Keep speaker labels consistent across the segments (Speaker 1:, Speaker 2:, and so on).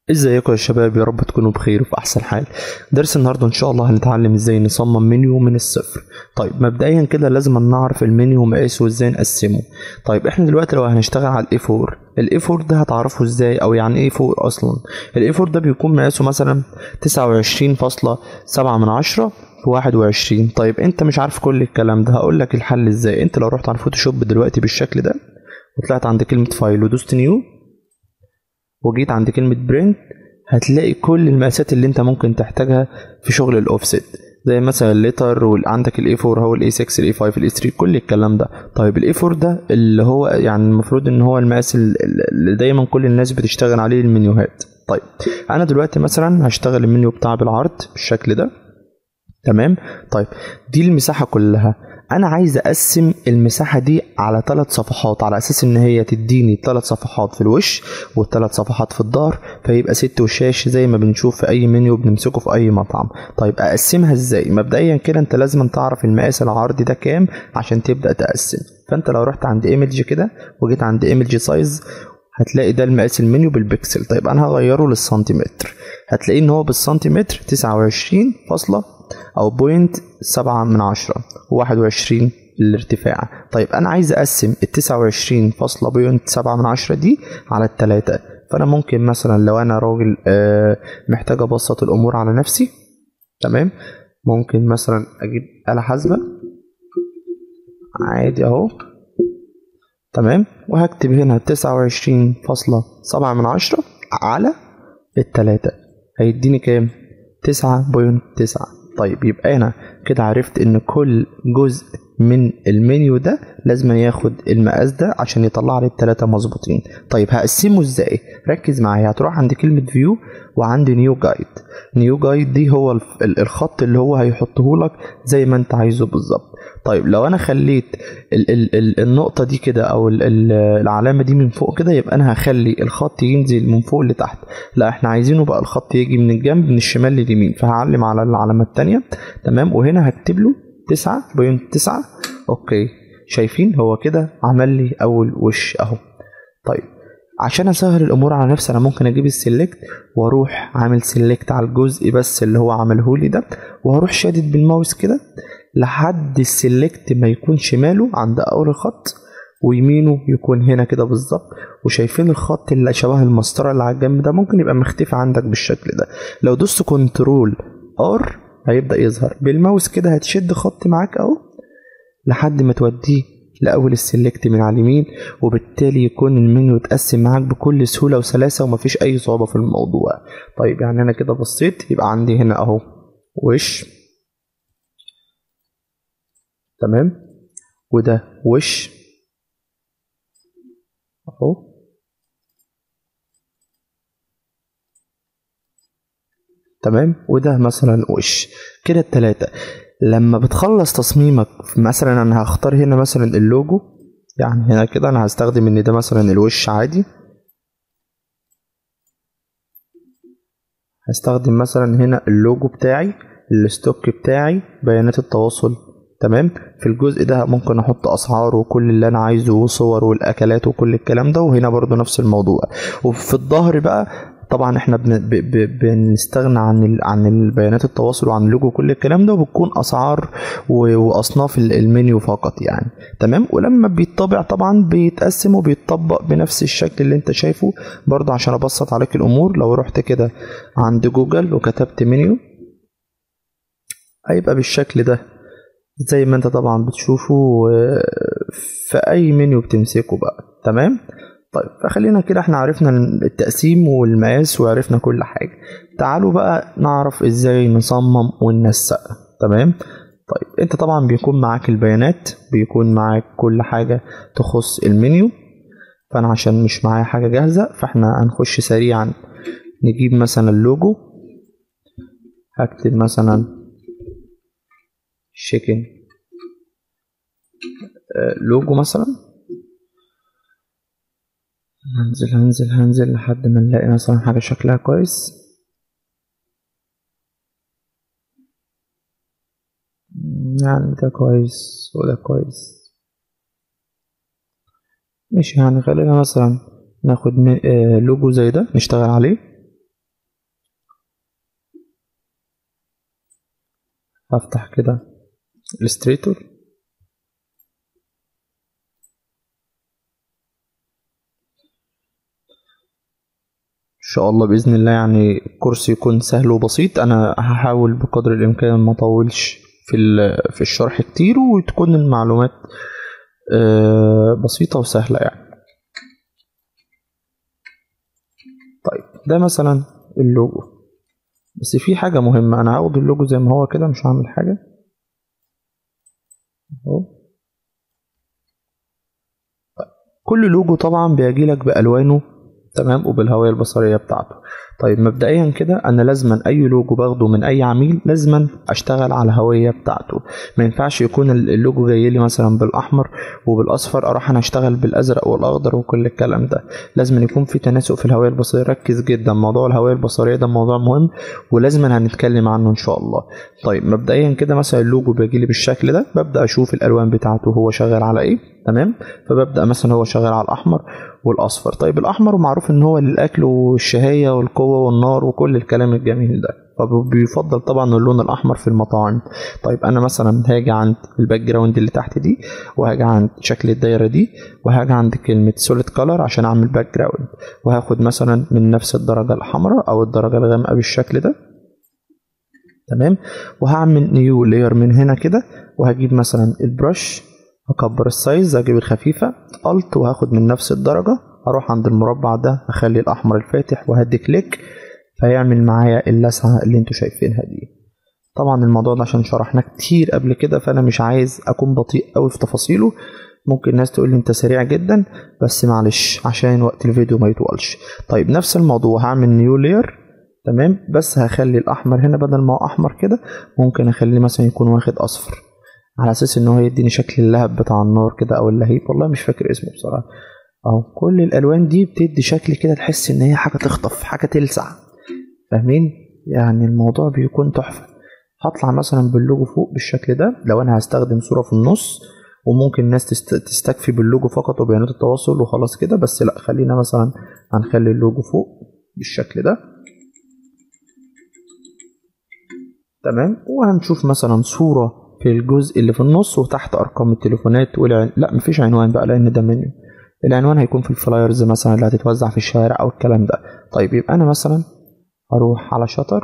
Speaker 1: ازيكم يا شباب يا رب تكونوا بخير وفي احسن حال درس النهارده ان شاء الله هنتعلم ازاي نصمم منيو من الصفر طيب مبدئيا كده لازم نعرف المنيو ومقاسه وازاي نقسمه طيب احنا دلوقتي لو هنشتغل على الاي 4 الاي 4 ده هتعرفه ازاي او يعني ايه 4 اصلا الاي 4 ده بيكون مقاسه مثلا 29.7 من عشرة في 21 طيب انت مش عارف كل الكلام ده هقول لك الحل ازاي انت لو رحت على الفوتوشوب دلوقتي بالشكل ده وطلعت عند كلمه فايل ودوست نيو وجيت عند كلمة برنت هتلاقي كل المقاسات اللي انت ممكن تحتاجها في شغل الاوفست زي مثلا الليتر وعندك الاي 4 هو الاي 6 الاي 5 الاي 3 كل الكلام ده طيب الاي 4 ده اللي هو يعني المفروض ان هو المقاس اللي دايما كل الناس بتشتغل عليه المنيوهات طيب انا دلوقتي مثلا هشتغل المنيو بتاعي بالعرض بالشكل ده تمام طيب دي المساحة كلها انا عايز اقسم المساحه دي على ثلاث صفحات على اساس ان هي تديني ثلاث صفحات في الوش وثلاث صفحات في الظهر فيبقى ست وشاش زي ما بنشوف في اي منيو بنمسكه في اي مطعم طيب اقسمها ازاي مبدئيا كده انت لازم تعرف المقاس العرضي ده كام عشان تبدا تقسم فانت لو رحت عند ايمج كده وجيت عند ايمج سايز هتلاقي ده المقاس المنيو بالبكسل طيب انا هغيره للسنتيمتر هتلاقيه ان هو بالسنتيمتر 29 فاصلة او بوينت سبعة من عشرة واحد وعشرين الارتفاع طيب انا عايز اقسم التسعة وعشرين فاصلة بوينت سبعة من عشرة دي على التلاتة فانا ممكن مثلا لو انا راجل آه محتاج ابسط الامور على نفسي تمام ممكن مثلا اجيب آلة حاسبة عادي اهو تمام وهكتب هنا تسعة وعشرين فاصلة سبعة من عشرة على التلاتة هيديني كام تسعة بوينت تسعة طيب يبقى انا كده عرفت ان كل جزء من المنيو ده لازم ياخد المقاس ده عشان يطلع لي التلاتة مظبوطين طيب هقسمه ازاي ركز معايا هتروح عند كلمة فيو وعند نيو جايد نيو جايد دي هو الخط اللي هو هيحطه لك زي ما انت عايزه بالظبط طيب لو انا خليت ال ال ال النقطة دي كده او ال ال العلامة دي من فوق كده يبقى انا هخلي الخط ينزل من فوق لتحت لا احنا عايزينه بقى الخط يجي من الجنب من الشمال لليمين فهعلم على العلامة التانية تمام وهنا هكتب له تسعة بوينت تسعة اوكي شايفين هو كده عمل لي اول وش اهو طيب عشان اسهل الامور على نفسي انا ممكن اجيب السلكت واروح عامل سلكت على الجزء بس اللي هو عمله لي ده وهروح شادد بالماوس كده لحد السلكت ما يكون شماله عند اول الخط ويمينه يكون هنا كده بالظبط وشايفين الخط اللي شبه المسطره اللي على الجنب ده ممكن يبقى مختفي عندك بالشكل ده لو دوست كنترول ار هيبدا يظهر بالماوس كده هتشد خط معاك اهو لحد ما توديه لاول السلكت من على اليمين وبالتالي يكون المنيو يتقسم معاك بكل سهوله وسلاسه ومفيش اي صعوبه في الموضوع طيب يعني انا كده بصيت يبقى عندي هنا اهو وش تمام وده وش اهو تمام وده مثلا وش كده التلاتة لما بتخلص تصميمك مثلا انا هختار هنا مثلا اللوجو يعني هنا كده انا هستخدم ان ده مثلا الوش عادي هستخدم مثلا هنا اللوجو بتاعي الستوك بتاعي بيانات التواصل تمام في الجزء ده ممكن احط اسعار وكل اللي انا عايزه وصور والاكلات وكل الكلام ده وهنا برضو نفس الموضوع وفي الظهر بقى طبعا احنا بن ب ب بنستغنى عن ال عن البيانات التواصل وعن اللوجو وكل الكلام ده وبتكون اسعار واصناف المنيو فقط يعني تمام ولما بيطبع طبعا بيتقسم وبيتطبق بنفس الشكل اللي انت شايفه برضه عشان ابسط عليك الامور لو رحت كده عند جوجل وكتبت منيو هيبقى بالشكل ده زي ما انت طبعا بتشوفه في اي منيو بتمسكه بقى تمام طيب فخلينا كده احنا عرفنا التقسيم والمقاس وعرفنا كل حاجة تعالوا بقى نعرف ازاي نصمم وننسق تمام طيب انت طبعا بيكون معاك البيانات بيكون معاك كل حاجة تخص المنيو فانا عشان مش معايا حاجة جاهزة فاحنا هنخش سريعا نجيب مثلا اللوجو هكتب مثلا شيكن لوجو مثلا هنزل هنزل هنزل لحد ما نلاقي مثلا حاجة شكلها كويس يعني ده كويس وده كويس ماشي يعني خلينا مثلا ناخد من- آه، لوجو زي ده نشتغل عليه هفتح كده الستريتور ان شاء الله باذن الله يعني الكورس يكون سهل وبسيط انا هحاول بقدر الامكان ما اطولش في في الشرح كتير وتكون المعلومات بسيطه وسهله يعني طيب ده مثلا اللوجو بس في حاجه مهمه انا هاخد اللوجو زي ما هو كده مش هعمل حاجه اهو طيب. كل لوجو طبعا بيجيلك بالوانه تمام وبالهوية البصرية بتاعته طيب مبدئيا كده انا لازما اي لوجو باخده من اي عميل لازما اشتغل على الهوية بتاعته ما ينفعش يكون اللوجو جاي لي مثلا بالاحمر وبالاصفر اروح انا اشتغل بالازرق والاخضر وكل الكلام ده لازم يكون في تناسق في الهوية البصرية ركز جدا موضوع الهوية البصرية ده موضوع مهم ولازم هنتكلم عنه ان شاء الله طيب مبدئيا كده مثلا اللوجو بيجي لي بالشكل ده ببدا اشوف الالوان بتاعته هو شغال على ايه تمام فببدا مثلا هو شغال على الاحمر والاصفر طيب الاحمر معروف ان هو للاكل والشهيه والقوه والنار وكل الكلام الجميل ده فبيفضل طبعا اللون الاحمر في المطاعم طيب انا مثلا هاجي عند الباك جراوند اللي تحت دي وهاجي عند شكل الدايره دي وهاجي عند كلمه سوليد كولر عشان اعمل باك جراوند وهاخد مثلا من نفس الدرجه الحمراء او الدرجه الغامقه بالشكل ده تمام وهعمل نيو لاير من هنا كده وهجيب مثلا البرش هكبر السايز هجيب الخفيفة الت وهاخد من نفس الدرجة هروح عند المربع ده اخلي الاحمر الفاتح وهدي كليك فيعمل معايا اللسعة اللي انتوا شايفينها دي طبعا الموضوع ده عشان شرحناه كتير قبل كده فانا مش عايز اكون بطيء قوي في تفاصيله ممكن الناس تقول لي انت سريع جدا بس معلش عشان وقت الفيديو ما يطولش طيب نفس الموضوع هعمل نيو لير تمام بس هخلي الاحمر هنا بدل ما هو احمر كده ممكن اخليه مثلا يكون واخد اصفر على اساس ان هو يديني شكل اللهب بتاع النار كده او اللهيب والله مش فاكر اسمه بصراحه اهو كل الالوان دي بتدي شكل كده تحس ان هي حاجه تخطف حاجه تلسع فاهمين يعني الموضوع بيكون تحفه هطلع مثلا باللوجو فوق بالشكل ده لو انا هستخدم صوره في النص وممكن الناس تستكفي باللوجو فقط وبيانات التواصل وخلاص كده بس لا خلينا مثلا هنخلي اللوجو فوق بالشكل ده تمام وهنشوف مثلا صوره في الجزء اللي في النص وتحت ارقام التليفونات والعن... لا مفيش عنوان بقى لان ده منيو العنوان هيكون في الفلايرز مثلا اللي هتتوزع في الشوارع او الكلام ده طيب يبقى انا مثلا هروح على شطر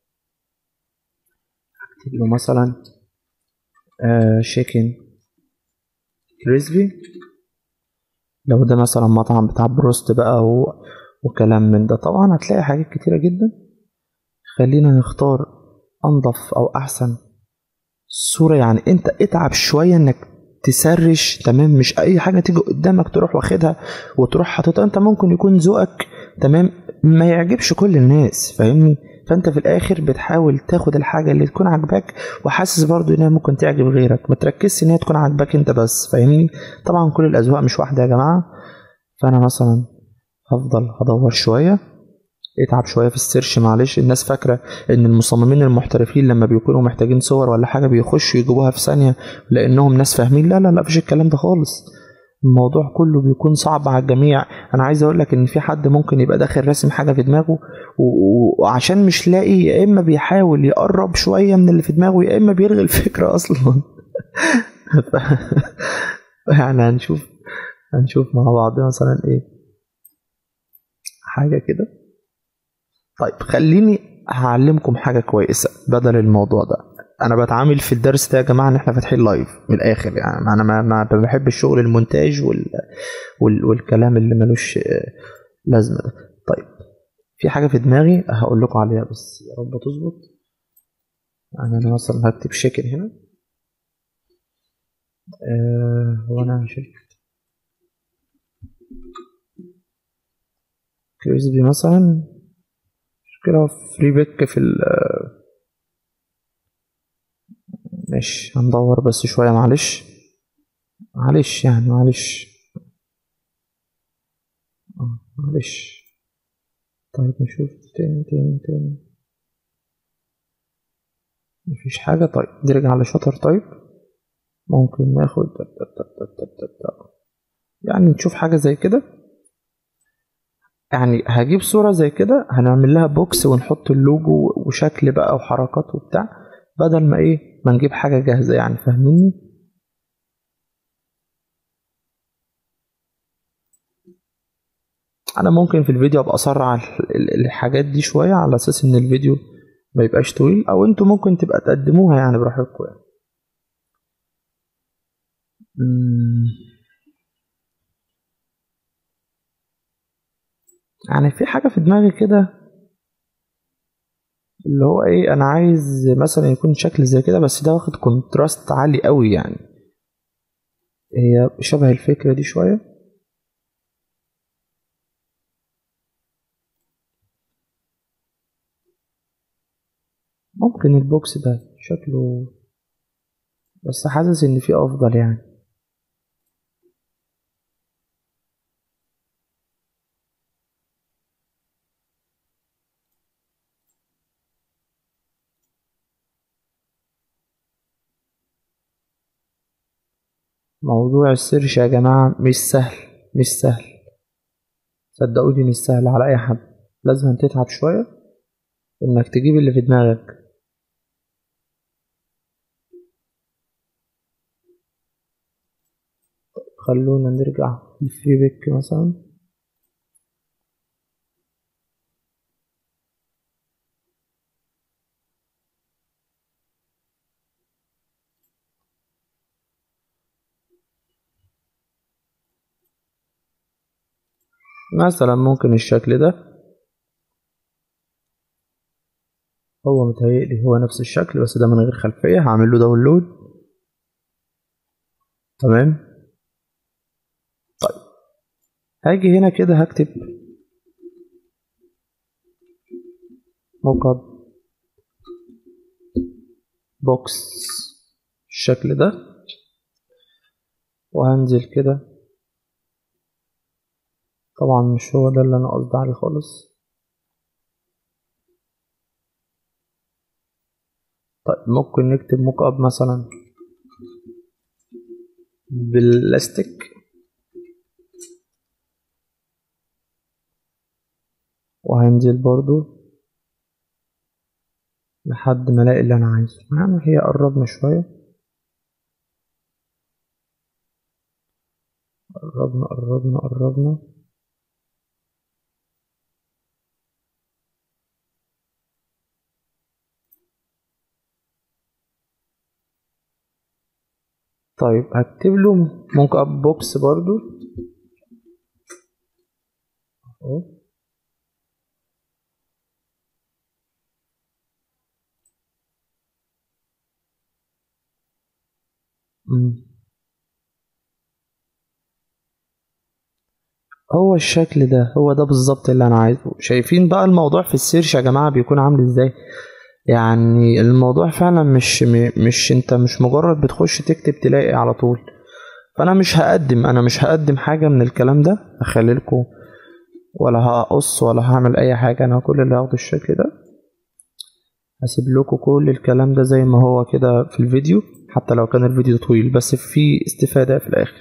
Speaker 1: اكتب له مثلا آه شيكن كريسبي لو ده مثلا مطعم بتاع بروست بقى و... وكلام من ده طبعا هتلاقي حاجات كتيرة جدا خلينا نختار انضف او احسن صورة يعني انت اتعب شوية انك تسرش تمام مش اي حاجة تيجي قدامك تروح واخدها وتروح حاططها انت ممكن يكون ذوقك تمام ما يعجبش كل الناس فاهمني فانت في الاخر بتحاول تاخد الحاجة اللي تكون عاجباك وحاسس برضو انها ممكن تعجب غيرك ما تركزش ان هي تكون عاجباك انت بس فاهمني طبعا كل الاذواق مش واحدة يا جماعة فانا مثلا هفضل هدور شوية اتعب شويه في السيرش معلش الناس فاكره ان المصممين المحترفين لما بيكونوا محتاجين صور ولا حاجه بيخشوا يجيبوها في ثانيه لانهم ناس فاهمين لا لا لا مفيش الكلام ده خالص الموضوع كله بيكون صعب على الجميع انا عايز اقول لك ان في حد ممكن يبقى داخل راسم حاجه في دماغه وعشان مش لاقي يا اما بيحاول يقرب شويه من اللي في دماغه يا اما بيلغي الفكره اصلا يعني هنشوف هنشوف مع بعض مثلا ايه حاجه كده طيب خليني هعلمكم حاجة كويسة بدل الموضوع ده انا بتعامل في الدرس ده يا جماعة ان احنا فاتحين لايف من الاخر يعني انا ما, ما بحب الشغل المونتاج وال... وال... والكلام اللي ملوش لازمة ده طيب في حاجة في دماغي هقول لكم عليها بس يا رب تظبط يعني انا مثلا هكتب شيكن هنا أه وانا شركة كريسبي مثلا كده فري بيك في ال ماشي هندور بس شوية معلش معلش يعني معلش آه معلش طيب نشوف تاني تاني تاني مفيش حاجة طيب نرجع لشطر طيب ممكن ناخد يعني نشوف حاجة زي كده يعني هجيب صورة زي كده هنعمل لها بوكس ونحط اللوجو وشكل بقى وحركات وبتاع بدل ما ايه ما نجيب حاجة جاهزة يعني فاهميني انا ممكن في الفيديو ابقى اسرع ال- ال- الحاجات دي شوية على اساس ان الفيديو ما يبقاش طويل او انتوا ممكن تبقى تقدموها يعني براحتكم يعني مم. يعني في حاجة في دماغي كده اللي هو ايه انا عايز مثلا يكون شكل زي كده بس ده واخد كونتراست عالي قوي يعني هي شبه الفكرة دي شوية ممكن البوكس ده شكله بس حاسس ان في افضل يعني موضوع السيرش يا جماعة مش سهل مش سهل صدقوني مش سهل على أي حد لازم تتعب شوية إنك تجيب اللي في دماغك خلونا نرجع للفري بيك مثلا مثلا ممكن الشكل ده هو متهيألي هو نفس الشكل بس ده من غير خلفية هعمل له داونلود تمام طيب هاجي هنا كده هكتب موقع بوكس الشكل ده وهنزل كده طبعا مش هو ده اللي انا قصدي عليه خالص طيب ممكن نكتب موك اب مثلا باللاستيك وهنزل برضو لحد ما الاقي اللي انا عايزه يعني هي قربنا شويه قربنا قربنا قربنا طيب هكتب له موك اب بوكس برضو اهو مم. هو الشكل ده هو ده بالظبط اللي انا عايزه شايفين بقى الموضوع في السيرش يا جماعه بيكون عامل ازاي يعني الموضوع فعلا مش م- مش انت مش مجرد بتخش تكتب تلاقي على طول فانا مش هقدم انا مش هقدم حاجه من الكلام ده اخلي لكم ولا هقص ولا هعمل اي حاجه انا كل اللي هاخده الشكل ده هسيب لكم كل الكلام ده زي ما هو كده في الفيديو حتى لو كان الفيديو طويل بس في استفاده في الاخر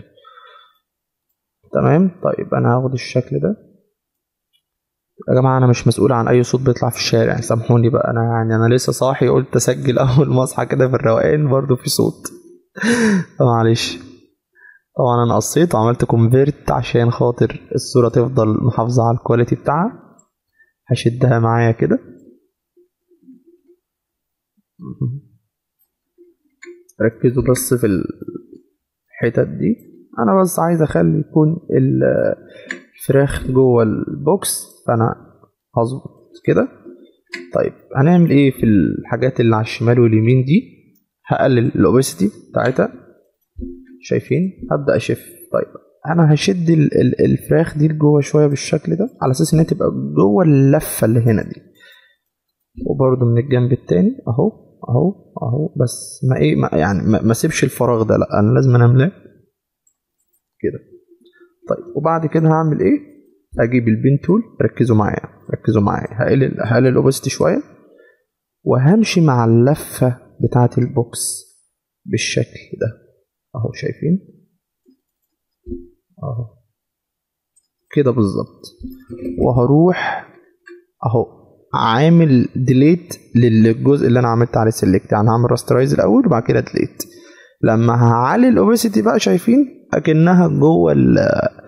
Speaker 1: تمام طيب انا هاخد الشكل ده يا جماعه انا مش مسؤول عن اي صوت بيطلع في الشارع يعني سامحوني بقى انا يعني انا لسه صاحي قلت اسجل اول ما اصحى كده في الروقان برضو في صوت معلش طبعا انا قصيت وعملت كونفيرت عشان خاطر الصوره تفضل محافظه على الكواليتي بتاعها هشدها معايا كده ركزوا بس في الحتت دي انا بس عايز اخلي يكون ال- الفراخ جوه البوكس فانا هظبط كده طيب هنعمل ايه في الحاجات اللي على الشمال واليمين دي هقلل الاوبستي بتاعتها شايفين هبدا اشف طيب انا هشد ال- ال- الفراخ دي لجوه شويه بالشكل ده على اساس انها تبقى جوه اللفه اللي هنا دي وبرده من الجنب التاني اهو اهو اهو بس ما ايه ما يعني ما, ما سيبش الفراغ ده لا انا لازم املاه كده طيب وبعد كده هعمل ايه اجيب البين تول ركزوا معايا ركزوا معايا هقلل هقلل الاوبستي شويه وهمشي مع اللفه بتاعه البوكس بالشكل ده اهو شايفين اهو كده بالظبط وهروح اهو عامل ديليت للجزء اللي انا عملت عليه سيلكت يعني هعمل راسترايز الاول وبعد كده ديليت لما هعلي الاوبيسيتي بقى شايفين اكنها جوه ال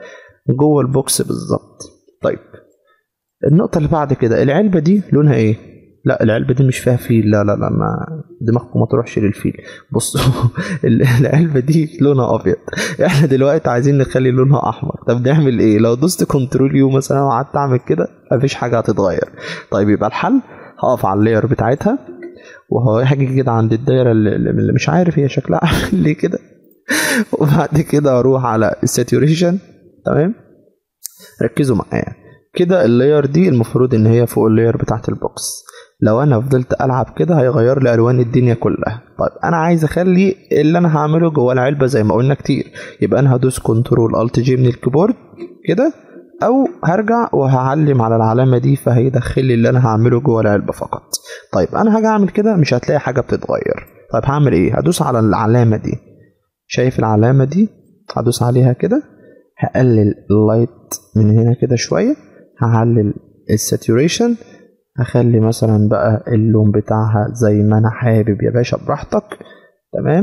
Speaker 1: جوه البوكس بالظبط طيب النقطة اللي بعد كده العلبة دي لونها ايه؟ لا العلبة دي مش فيها فيل لا لا لا ما دماغكم ما تروحش للفيل بصوا العلبة دي لونها ابيض احنا دلوقتي عايزين نخلي لونها احمر طب نعمل ايه لو دوست كنترول يو مثلا وقعدت اعمل كده مفيش حاجة هتتغير طيب يبقى الحل هقف على اللاير بتاعتها وهاجي كده عند الدايرة اللي, اللي مش عارف هي شكلها عامل ليه كده وبعد كده اروح على الساتوريشن تمام ركزوا معايا كده اللاير دي المفروض ان هي فوق اللاير بتاعت البوكس لو انا فضلت العب كده هيغير لي الوان الدنيا كلها طيب انا عايز اخلي اللي انا هعمله جوه العلبه زي ما قلنا كتير يبقى انا هدوس كنترول الت جي من الكيبورد كده او هرجع وهعلم على العلامه دي فهيدخل لي اللي انا هعمله جوه العلبه فقط طيب انا هاجي اعمل كده مش هتلاقي حاجه بتتغير طيب هعمل ايه هدوس على العلامه دي شايف العلامه دي هدوس عليها كده هقلل اللايت من هنا كده شويه هعلل الساتوريشن هخلي مثلا بقى اللون بتاعها زي ما انا حابب يا باشا براحتك تمام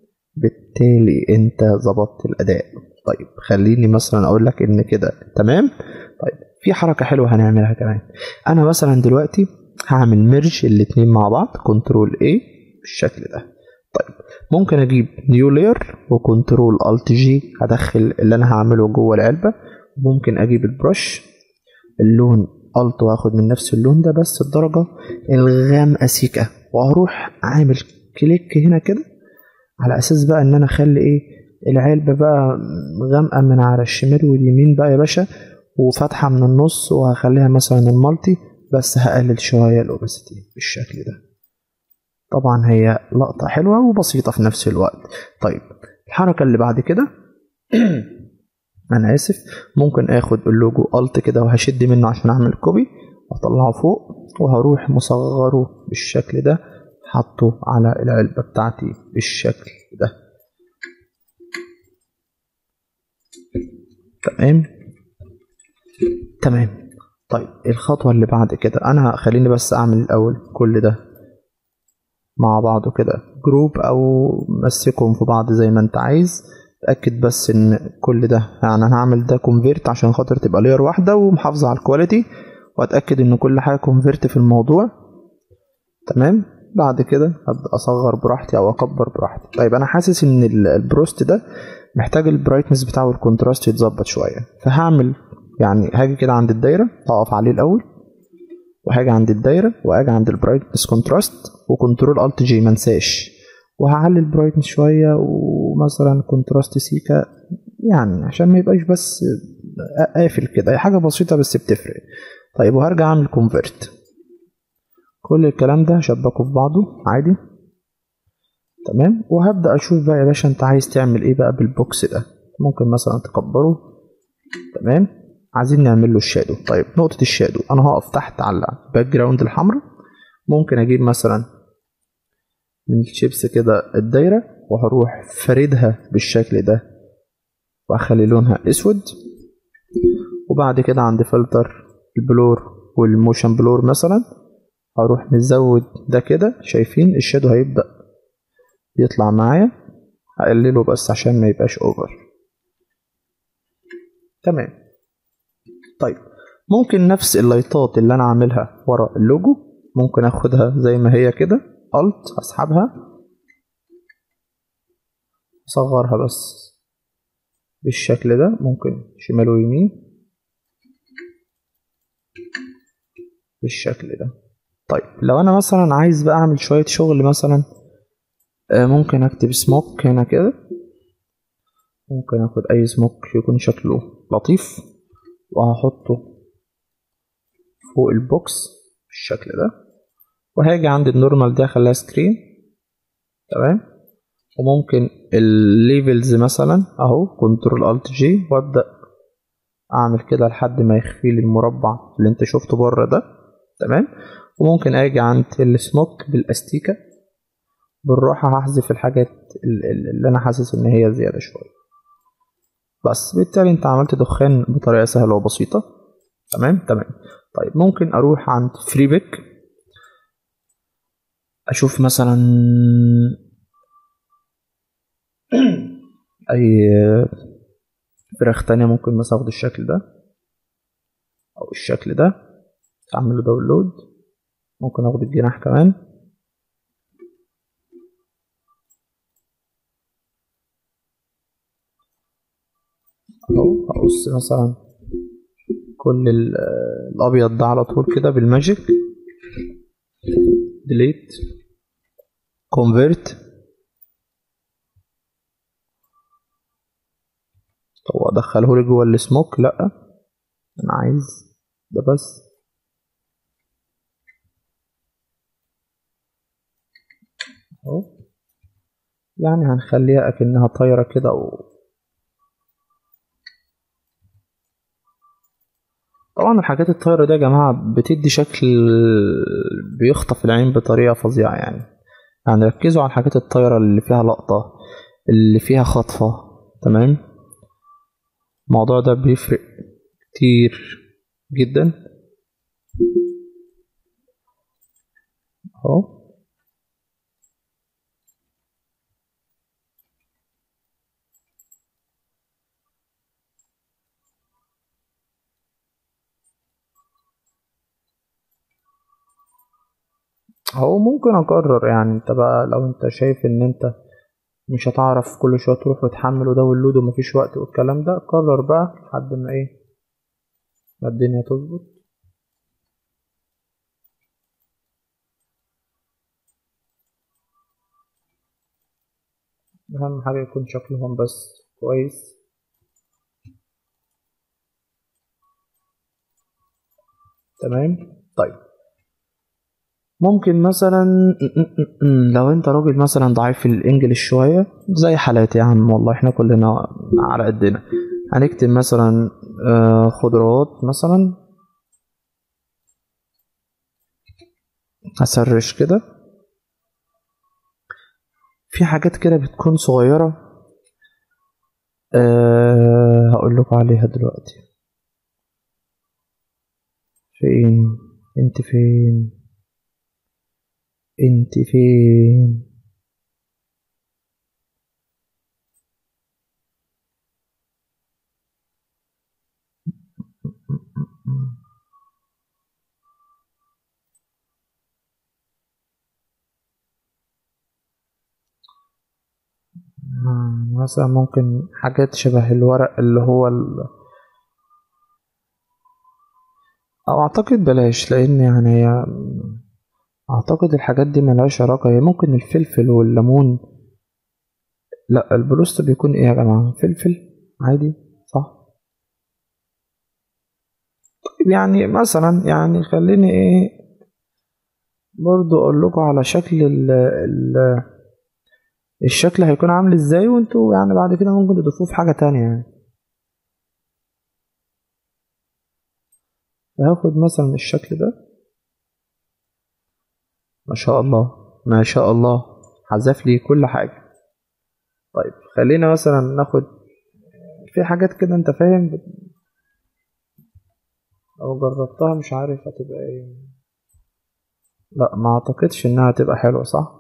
Speaker 1: بالتالي انت ظبطت الاداء طيب خليني مثلا اقول لك ان كده تمام طيب في حركه حلوه هنعملها كمان انا مثلا دلوقتي هعمل ميرج الاتنين مع بعض كنترول A بالشكل ده طيب ممكن اجيب نيو لاير وكنترول الت جي هدخل اللي انا هعمله جوه العلبه ممكن اجيب البرش اللون الت واخد من نفس اللون ده بس الدرجه الغامقه سيكه وهروح عامل كليك هنا كده على اساس بقى ان انا اخلي ايه العلبه بقى غامقه من على الشمال واليمين بقى يا باشا وفاتحه من النص وهخليها مثلا المالتي بس هقلل شويه الاوبسيتي بالشكل ده طبعا هي لقطه حلوه وبسيطه في نفس الوقت طيب الحركه اللي بعد كده انا اسف ممكن اخد اللوجو الت كده وهشد منه عشان اعمل كوبي واطلعه فوق وهروح مصغره بالشكل ده حطه على العلبة بتاعتي بالشكل ده تمام تمام طيب الخطوة اللي بعد كده انا خليني بس اعمل الاول كل ده مع بعضه كده جروب او مسكهم في بعض زي ما انت عايز اتاكد بس ان كل ده يعني انا هعمل ده كونفيرت عشان خاطر تبقى لير واحده ومحافظه على الكواليتي واتاكد ان كل حاجه كونفيرت في الموضوع تمام بعد كده ابدا اصغر براحتي او اكبر براحتي طيب انا حاسس ان البروست ده محتاج البرايتنس بتاعه والكونتراست يتظبط شويه فهعمل يعني هاجي كده عند الدايره اقف عليه الاول وهاجي عند الدايره واجي عند البرايتنس كونتراست وكنترول الت جي منساش وهعلي البرايتنس شويه ومثلا كونتراست سيكا يعني عشان ما يبقاش بس قافل كده هي حاجه بسيطه بس بتفرق طيب وهرجع اعمل كونفرت كل الكلام ده هشبكه في بعضه عادي تمام وهبدا اشوف بقى يا باشا انت عايز تعمل ايه بقى بالبوكس ده ممكن مثلا تكبره تمام عايزين نعمل له الشادو طيب نقطه الشادو انا هقف تحت على الباك جراوند الحمراء ممكن اجيب مثلا من الشيبس كده الدايره وهروح فردها بالشكل ده واخلي لونها اسود وبعد كده عند فلتر البلور والموشن بلور مثلا هروح مزود ده كده شايفين الشادو هيبدأ يطلع معايا هقلله بس عشان ما يبقاش اوفر تمام طيب ممكن نفس اللايتات اللي انا عاملها ورا اللوجو ممكن اخدها زي ما هي كده الت اسحبها اصغرها بس بالشكل ده ممكن شمال ويمين بالشكل ده طيب لو انا مثلا عايز بقى اعمل شوية شغل مثلا ممكن اكتب سموك هنا كده ممكن اخد اي سموك يكون شكله لطيف وهحطه فوق البوكس بالشكل ده وهاجي عند النورمال دي اخليها سكرين تمام وممكن الليفلز مثلا اهو كنترول الت جي وابدا اعمل كده لحد ما يخفي لي المربع اللي انت شفته بره ده تمام وممكن اجي عند السموك بالاستيكه بالراحه هحذف الحاجات اللي انا حاسس ان هي زياده شويه بس بالتالي انت عملت دخان بطريقه سهله وبسيطه تمام تمام طيب ممكن اروح عند فري بيك اشوف مثلا اي فراخ تانية ممكن مثلا اخد الشكل ده او الشكل ده اعمل له داونلود ممكن اخد الجناح كمان اهو هقص مثلا كل ال- الابيض ده على طول كده بالماجيك ديليت كونفيرت هو ادخله لي جوه السموك لا انا عايز ده بس اهو يعني هنخليها اكنها طايره كده و... طبعا الحاجات الطايرة دي يا جماعة بتدي شكل بيخطف العين بطريقة فظيعة يعني يعني ركزوا على الحاجات الطايرة اللي فيها لقطة اللي فيها خطفة تمام الموضوع ده بيفرق كتير جدا اهو هو ممكن اقرر يعني انت بقى لو انت شايف ان انت مش هتعرف كل شويه تروح وتحمل وداونلود ومفيش وقت والكلام ده قرر بقى لحد ما ايه ما الدنيا تظبط اهم حاجه يكون شكلهم بس كويس تمام طيب ممكن مثلا لو انت راجل مثلا ضعيف في الانجليش شويه زي حالاتي يا عم والله احنا كلنا على قدنا هنكتب مثلا آه، خضروات مثلا اسرش كده في حاجات كده بتكون صغيره أه هقول لكم عليها دلوقتي فين انت فين انت فين آه، مثلا ممكن حاجات شبه الورق اللي هو ال... او اعتقد بلاش لان يعني هي اعتقد الحاجات دي ملهاش علاقة هي ممكن الفلفل والليمون لا البروست بيكون ايه يا جماعة فلفل عادي صح طيب يعني مثلا يعني خليني ايه برضو اقول لكم على شكل ال ال الشكل هيكون عامل ازاي وانتوا يعني بعد كده ممكن تضيفوه في حاجة تانية يعني هاخد مثلا الشكل ده ما شاء الله ما شاء الله حذف لي كل حاجة طيب خلينا مثلا ناخد في حاجات كده انت فاهم بت- لو جربتها مش عارف هتبقى ايه لا ما اعتقدش انها هتبقى حلوة صح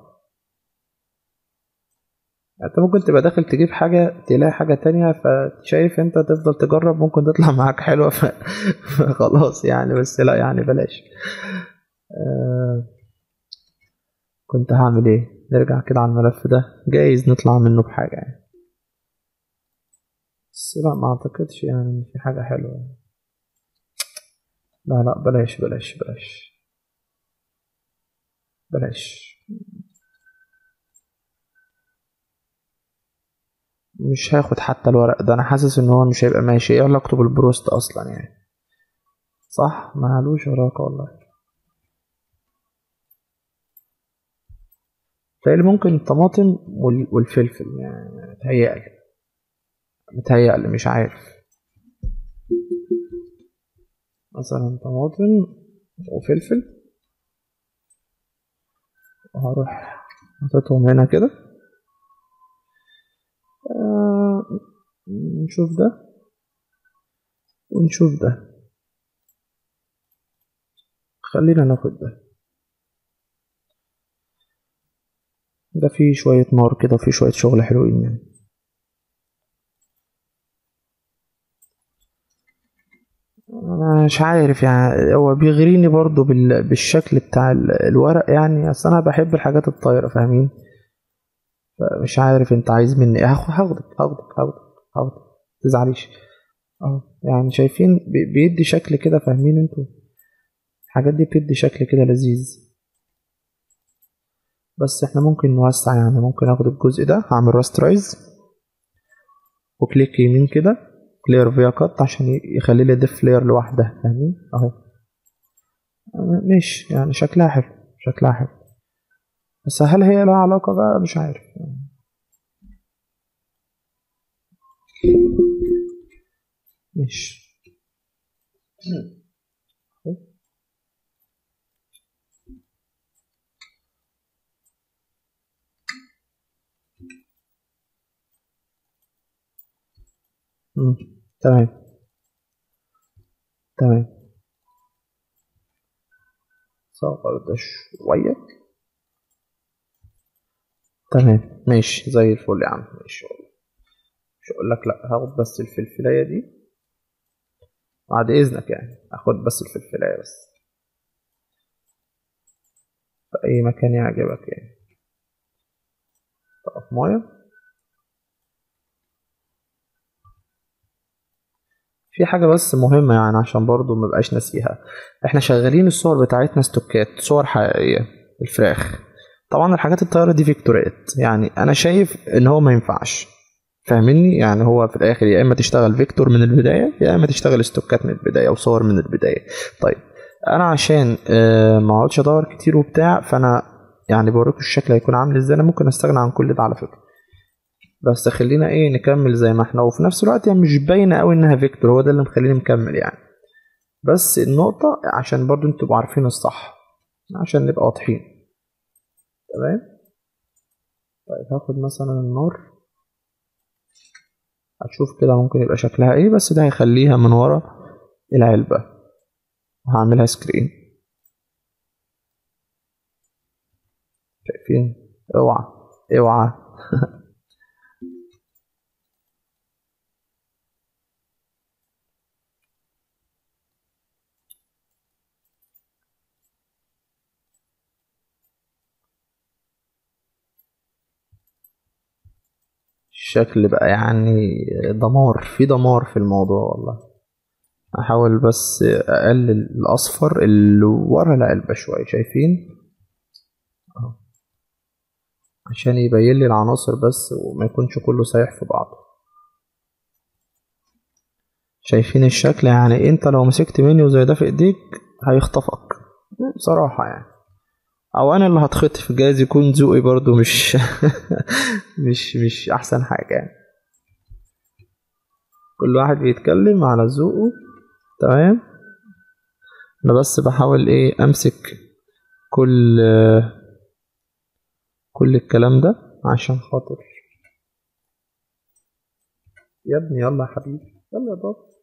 Speaker 1: انت ممكن تبقى داخل تجيب حاجة تلاقي حاجة تانية فشايف انت تفضل تجرب ممكن تطلع معاك حلوة ف... فخلاص يعني بس لا يعني بلاش آه... كنت هعمل ايه نرجع كده على الملف ده جايز نطلع منه بحاجة يعني بس لا ما اعتقدش يعني ان في حاجة حلوة لا لا بلاش بلاش بلاش بلاش مش هاخد حتى الورق ده انا حاسس ان هو مش هيبقى ماشي ايه علاقته بالبروست اصلا يعني صح مالوش علاقة والله تهيألي ممكن الطماطم وال- والفلفل يعني متهيألي متهيألي مش عارف مثلا طماطم وفلفل وهروح حاططهم هنا كده آه، نشوف ده ونشوف ده خلينا ناخد ده ده فيه شوية نار كده وفيه شوية شغل حلوين يعني أنا مش عارف يعني هو بيغريني برضو بال... بالشكل بتاع ال- الورق يعني اصل انا بحب الحاجات الطايرة فاهمين مش عارف انت عايز مني ايه هاخ- هاخدك هاخدك هاخدك هاخدك متزعليش اه يعني شايفين بي- بيدي شكل كده فاهمين انتوا الحاجات دي بتدي شكل كده لذيذ بس احنا ممكن نوسع يعني ممكن اخد الجزء ده هعمل راسترايز وكليك يمين كده كلير فيا كات عشان ي- يخلي لي ديف لاير لوحدها فاهمين اهو ماشي يعني شكلها حلو شكلها حلو بس هل هي لها علاقة بقى مش عارف ماشي مم. تمام تمام صغر ده شوية تمام ماشي زي الفل يا عم ماشي والله مش هقول لك لا هاخد بس الفلفلاية دي بعد إذنك يعني هاخد بس الفلفلاية بس في أي مكان يعجبك يعني طماطماية في حاجة بس مهمة يعني عشان برضو مبقاش ناسيها احنا شغالين الصور بتاعتنا استوكات صور حقيقية الفراخ طبعا الحاجات الطايرة دي فيكتورات يعني انا شايف ان هو ما ينفعش فاهمني يعني هو في الاخر يا اما تشتغل فيكتور من البداية يا اما تشتغل استوكات من البداية او صور من البداية طيب انا عشان آه، ما اقعدش ادور كتير وبتاع فانا يعني بوريكم الشكل هيكون عامل ازاي انا ممكن استغنى عن كل ده على فكرة بس خلينا ايه نكمل زي ما احنا وفي نفس الوقت يعني مش باينه قوي انها فيكتور هو ده اللي مخليني مكمل يعني بس النقطه عشان برضو انتوا تبقوا عارفين الصح عشان نبقى واضحين تمام طيب هاخد مثلا النار هتشوف كده ممكن يبقى شكلها ايه بس ده هيخليها من ورا العلبه وهعملها سكرين شايفين اوعى اوعى الشكل بقى يعني دمار في دمار في الموضوع والله احاول بس اقلل الاصفر اللي ورا العلبة شوية شايفين أهو. عشان يبين لي العناصر بس وما يكونش كله سايح في بعضه شايفين الشكل يعني انت لو مسكت منيو زي ده في ايديك هيخطفك بصراحة يعني او انا اللي هتخطف جايز يكون ذوقي برضو مش مش مش احسن حاجة يعني كل واحد بيتكلم على ذوقه تمام انا بس بحاول ايه امسك كل كل الكلام ده عشان خاطر يا ابني يلا يا حبيبي يلا يا بابا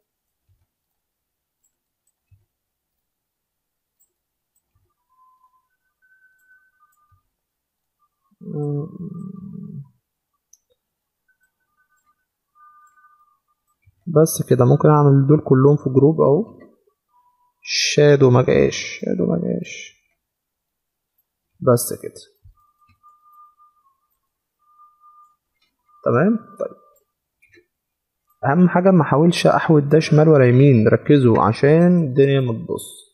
Speaker 1: بس كده ممكن اعمل دول كلهم في جروب اهو شادو ما جاش شادو ما جاش بس كده تمام طيب اهم حاجه ما احاولش احود ده شمال ولا يمين ركزوا عشان الدنيا ما تبص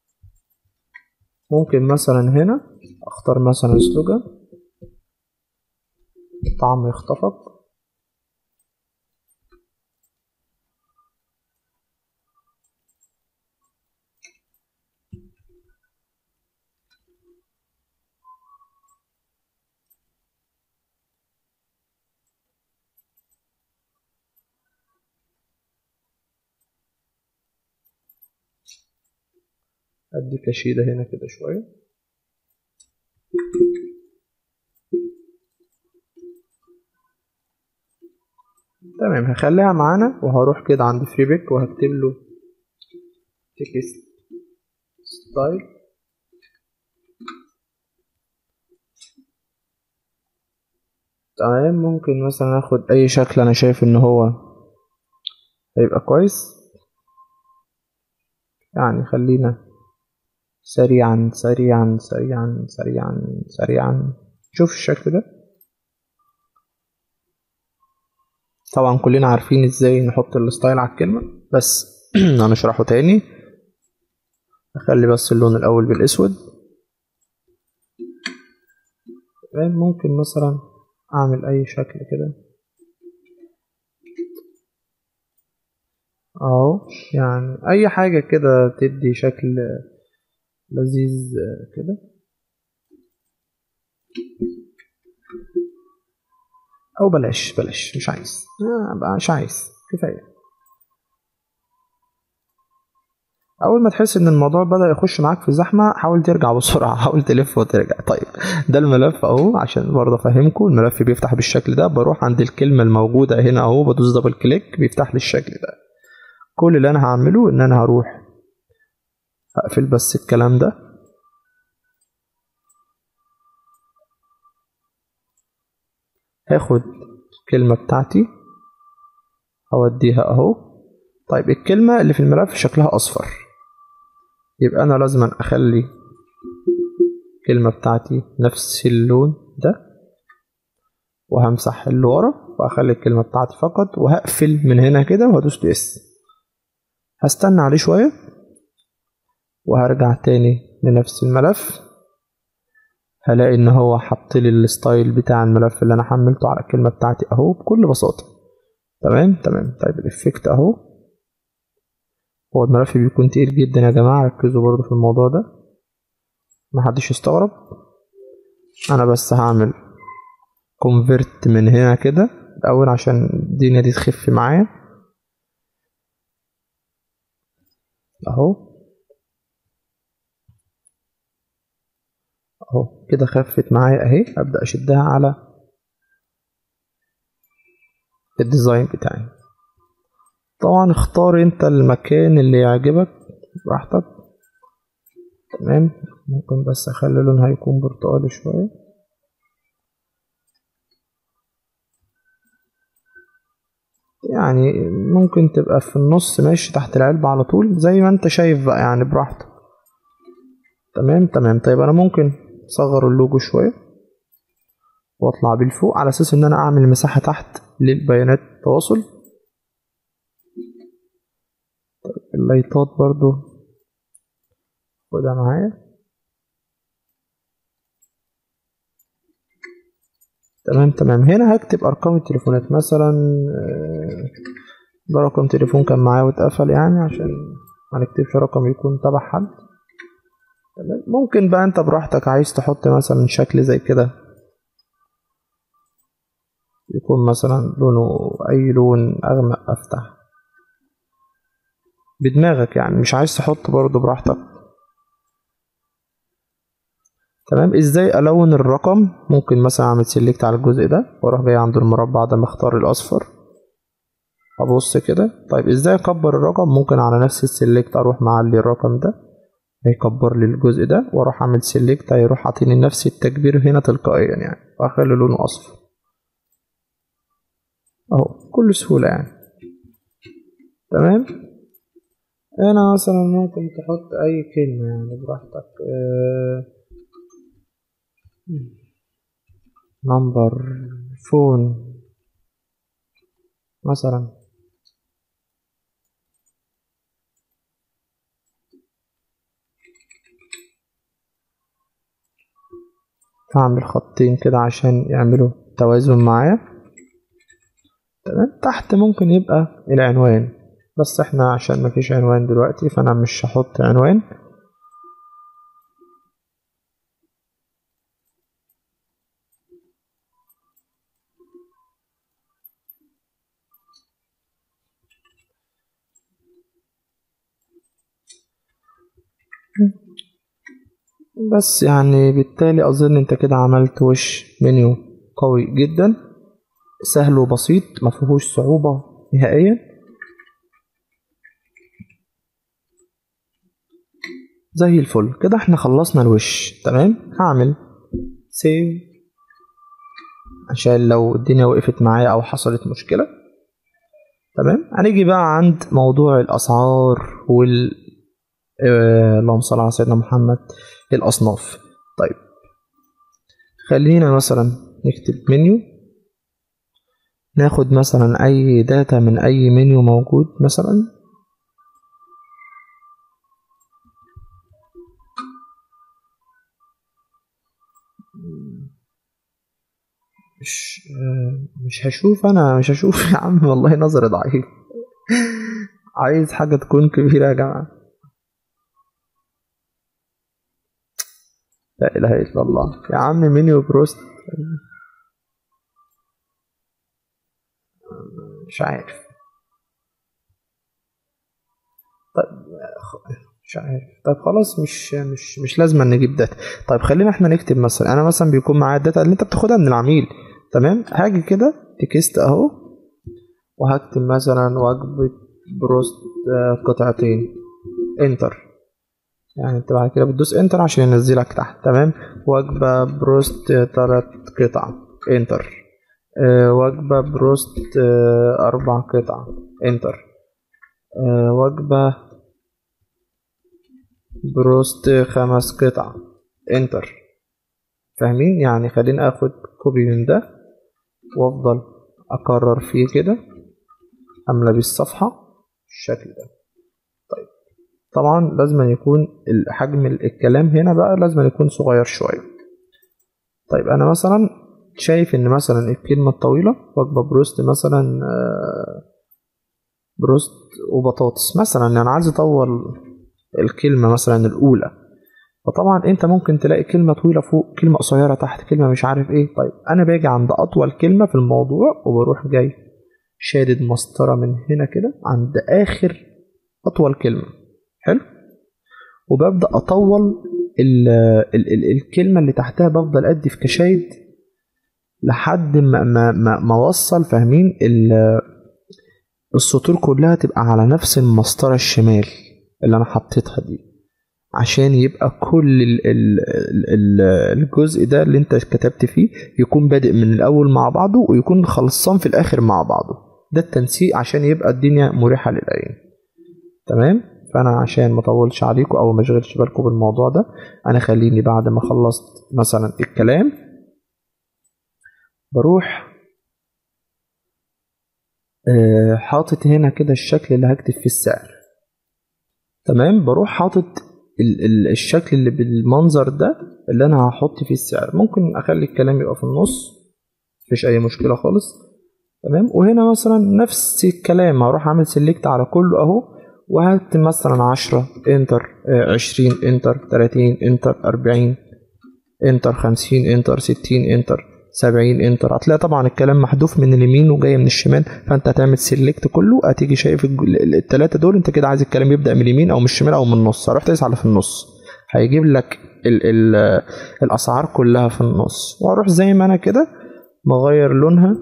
Speaker 1: ممكن مثلا هنا اختار مثلا سلوجان طعم يخطفك ادي كشيدة هنا كده شوية تمام هخليها معانا وهروح كده عند فري بيك وهكتب له تكست ستايل تمام ممكن مثلا اخد اي شكل انا شايف ان هو هيبقى كويس يعني خلينا سريعا سريعا سريعا سريعا سريعا شوف الشكل ده طبعا كلنا عارفين ازاي نحط الستايل على الكلمة بس هنشرحه تاني اخلي بس اللون الاول بالاسود تمام ممكن مثلا اعمل اي شكل كده اهو يعني اي حاجة كده تدي شكل لذيذ كده او بلاش بلاش مش عايز آه مش عايز كفايه اول ما تحس ان الموضوع بدا يخش معاك في زحمه حاول ترجع بسرعه حاول تلف وترجع طيب ده الملف اهو عشان برضه افهمكم الملف بيفتح بالشكل ده بروح عند الكلمه الموجوده هنا اهو بدوس دبل كليك بيفتح لي الشكل ده كل اللي انا هعمله ان انا هروح هقفل بس الكلام ده هاخد الكلمة بتاعتي هوديها اهو طيب الكلمة اللي في الملف شكلها اصفر يبقى انا لازم اخلي الكلمة بتاعتي نفس اللون ده وهمسح اللي ورا واخلي الكلمة بتاعتي فقط وهقفل من هنا كده وهدوس اس هستنى عليه شوية وهرجع تاني لنفس الملف هلاقي ان هو حط لي الستايل بتاع الملف اللي انا حملته على الكلمه بتاعتي اهو بكل بساطه تمام تمام طيب الافكت اهو هو الملف بيكون تقيل جدا يا جماعه ركزوا برضو في الموضوع ده محدش يستغرب انا بس هعمل كونفرت من هنا كده الاول عشان الدنيا دي تخف معايا اهو اهو كده خفت معايا اهي ابدا اشدها على الديزاين بتاعي طبعا اختار انت المكان اللي يعجبك براحتك تمام ممكن بس اخلي لونها يكون برتقالي شويه يعني ممكن تبقى في النص ماشي تحت العلبة على طول زي ما انت شايف بقى يعني براحتك تمام تمام طيب انا ممكن اصغر اللوجو شويه واطلع بيه لفوق على اساس ان انا اعمل مساحه تحت للبيانات التواصل طيب اللايتات برضو خدها معايا تمام تمام هنا هكتب ارقام التليفونات مثلا ده رقم تليفون كان معايا واتقفل يعني عشان ما نكتبش رقم يكون تبع حد تمام ممكن بقى انت براحتك عايز تحط مثلا شكل زي كده يكون مثلا لونه اي لون اغمق افتح بدماغك يعني مش عايز تحط برضه براحتك تمام ازاي الون الرقم ممكن مثلا اعمل سيلكت على الجزء ده واروح جاي عند المربع ده مختار الاصفر ابص كده طيب ازاي اكبر الرقم ممكن على نفس السيلكت اروح معلي الرقم ده هيكبر لي الجزء ده واروح اعمل سيلكت هيروح عاطيني نفس التكبير هنا تلقائيا يعني واخلي لونه اصفر اهو بكل سهولة يعني تمام هنا مثلا ممكن تحط اي كلمة يعني براحتك اه نمبر فون مثلا هعمل خطين كده عشان يعملوا توازن معايا تمام تحت ممكن يبقى العنوان بس احنا عشان مفيش عنوان دلوقتي فانا مش هحط عنوان بس يعني بالتالي اظن انت كده عملت وش منيو قوي جدا سهل وبسيط مفيهوش صعوبة نهائيا زي الفل كده احنا خلصنا الوش تمام هعمل سيف عشان لو الدنيا وقفت معايا او حصلت مشكله تمام هنيجي بقى عند موضوع الاسعار وال آه، اللهم صل على سيدنا محمد الاصناف طيب خلينا مثلا نكتب منيو ناخد مثلا اي داتا من اي منيو موجود مثلا مش مش هشوف انا مش هشوف يا عم والله نظري ضعيف عايز حاجة تكون كبيرة يا جماعة لا اله الا الله يا عم منيو بروست مش عارف طيب مش عارف طيب خلاص مش مش مش لازم نجيب داتا طيب خلينا احنا نكتب مثلا انا مثلا بيكون معايا الداتا اللي انت بتاخدها من العميل تمام هاجي كده تكست اهو وهكتب مثلا وجبة بروست آه، قطعتين انتر يعني انت بعد كده بتدوس انتر عشان ينزلك تحت تمام وجبة بروست تلات قطع انتر آه، وجبة بروست آه، أربع قطع انتر آه، وجبة بروست خمس قطع انتر فاهمين يعني خليني اخد كوبي من ده وافضل اكرر فيه كده املى بيه الصفحة بالشكل ده طيب طبعا لازم يكون حجم الكلام هنا بقى لازم يكون صغير شوية طيب انا مثلا شايف ان مثلا الكلمة الطويلة وجبة بروست مثلا آه، بروست وبطاطس مثلا يعني عايز اطول الكلمة مثلا الأولى فطبعا انت ممكن تلاقي كلمة طويلة فوق كلمة قصيرة تحت كلمة مش عارف ايه طيب انا باجي عند اطول كلمة في الموضوع وبروح جاي شادد مسطرة من هنا كده عند اخر اطول كلمة حلو وببدأ اطول ال ال ال الكلمة اللي تحتها بفضل ادي في كشايد لحد ما ما ما, ما اوصل فاهمين السطور كلها تبقى على نفس المسطرة الشمال اللي انا حطيتها دي عشان يبقى كل ال ال ال الجزء ده اللي انت كتبت فيه يكون بادئ من الاول مع بعضه ويكون خلصان في الاخر مع بعضه ده التنسيق عشان يبقى الدنيا مريحة للعين تمام فانا عشان ما اطولش عليكم او ما اشغلش بالكم بالموضوع ده انا خليني بعد ما خلصت مثلا الكلام بروح آه، حاطط هنا كده الشكل اللي هكتب فيه السعر تمام بروح حاطط ال ال الشكل اللي بالمنظر ده اللي انا هحط فيه السعر ممكن اخلي الكلام يبقى في النص مفيش اي مشكله خالص تمام وهنا مثلا نفس الكلام هروح اعمل سيلكت على كله اهو وهكتب مثلا عشرة انتر عشرين انتر تلاتين انتر اربعين انتر خمسين انتر ستين انتر 70 انتر هتلاقي طبعا الكلام محذوف من اليمين وجاي من الشمال فانت هتعمل سيلكت كله هتيجي شايف الثلاثه دول انت كده عايز الكلام يبدا من اليمين او من الشمال او من النص هروح تدوس على في النص هيجيب لك ال ال الاسعار كلها في النص واروح زي ما انا كده مغير لونها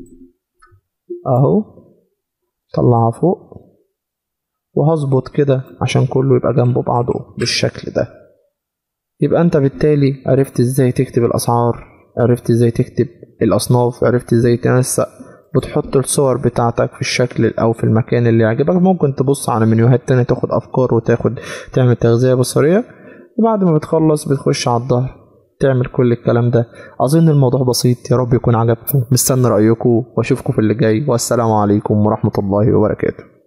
Speaker 1: اهو طلعها فوق وهظبط كده عشان كله يبقى جنب بعضه بالشكل ده يبقى انت بالتالي عرفت ازاي تكتب الاسعار عرفت ازاي تكتب الاصناف عرفت ازاي تنسق بتحط الصور بتاعتك في الشكل او في المكان اللي يعجبك ممكن تبص على منيوهات تانية تاخد افكار وتاخد تعمل تغذية بصرية وبعد ما بتخلص بتخش على الظهر تعمل كل الكلام ده اظن الموضوع بسيط يا رب يكون عجبكم مستني رايكم واشوفكم في اللي جاي والسلام عليكم ورحمه الله وبركاته